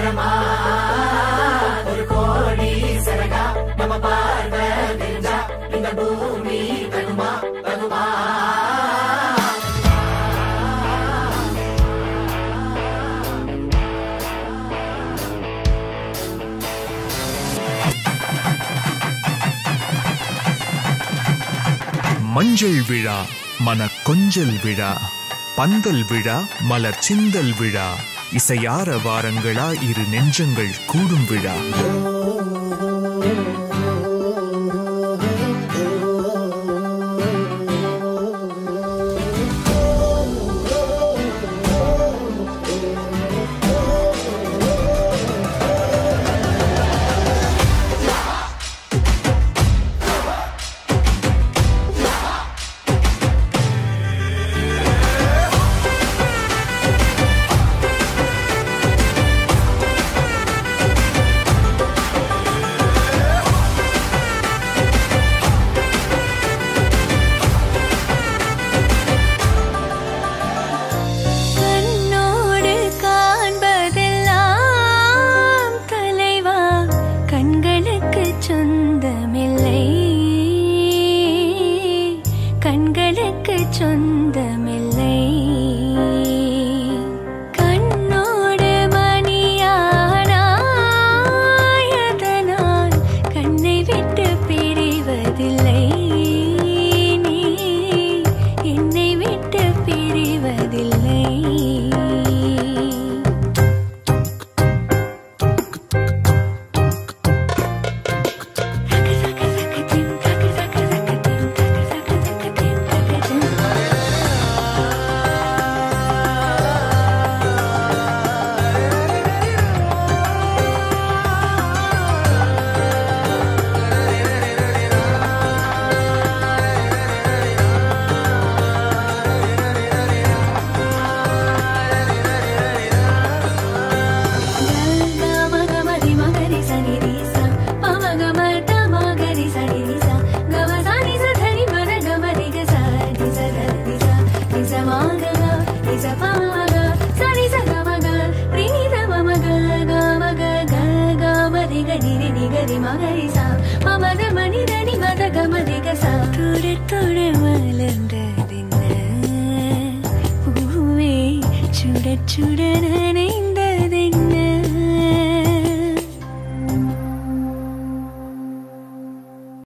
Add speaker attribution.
Speaker 1: வரமா ஒரு கோடி சரகா நம்ம பார்வை தெரிஞ்சா இந்த பூமி தகுமா தகுமா
Speaker 2: மஞ்சள் விழா மன கொஞ்சல் விழா பந்தல் விழா மலர் சிந்தல் விழா இசையார வாரங்களா இரு நெஞ்சங்கள் கூடும் விழா
Speaker 3: கண்ணோடு காண்பதெல்லாம் தலைவா கண்களுக்கு சொந்தமில்லை கண்களுக்கு சொந்தமில்லை கண்ணோடு மணியானாயதனால் கண்ணை விட்டு பிரிவதில்லை நீ என்னை விட்டு பிரிவதில்லை மலர்ந்ததின்ன பூவே சுட சுட